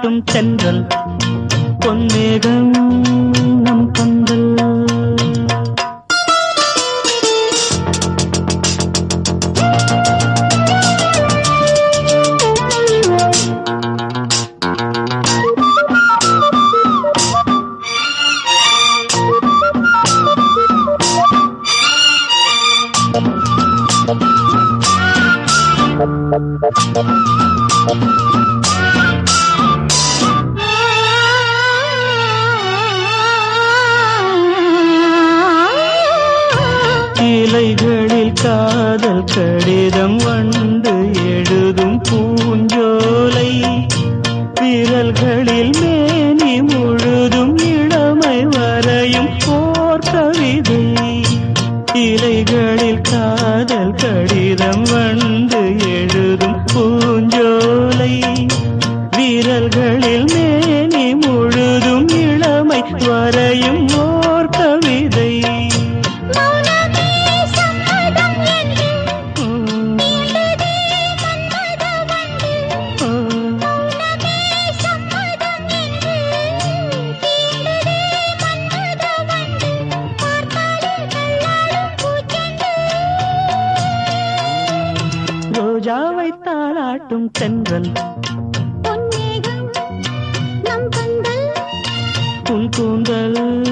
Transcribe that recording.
தாளாட்டும் தென்றல் பொன்னேகம் நம் பந்தல் இலைகளில் காதல் கடிதம் வந்து எழுதும் பூஞ்சோலை விரல்களில் மேனி முழுதும் இளமை வரையும் போர் கவிதை இலைகளில் காதல் கடிதம் வந்து எழுதும் பூஞ்சோலை விரல்களில் மேனி முழுதும் இளமை வரையும் ஓர் கவிதை மௌனமே சம்மதம் என்று உம், நீண்டதே மன்மத வண்டு உம். மௌனமே சம்மதம் என்று தீண்டதே மன்மத வண்டு பார்த்தாலே தள்ளாடும் பூச்செண்டு ரோஜாவை தாளாட்டும் தென்றல் பொன்னேகம் நம் பந்தல் உன் கூந்தல்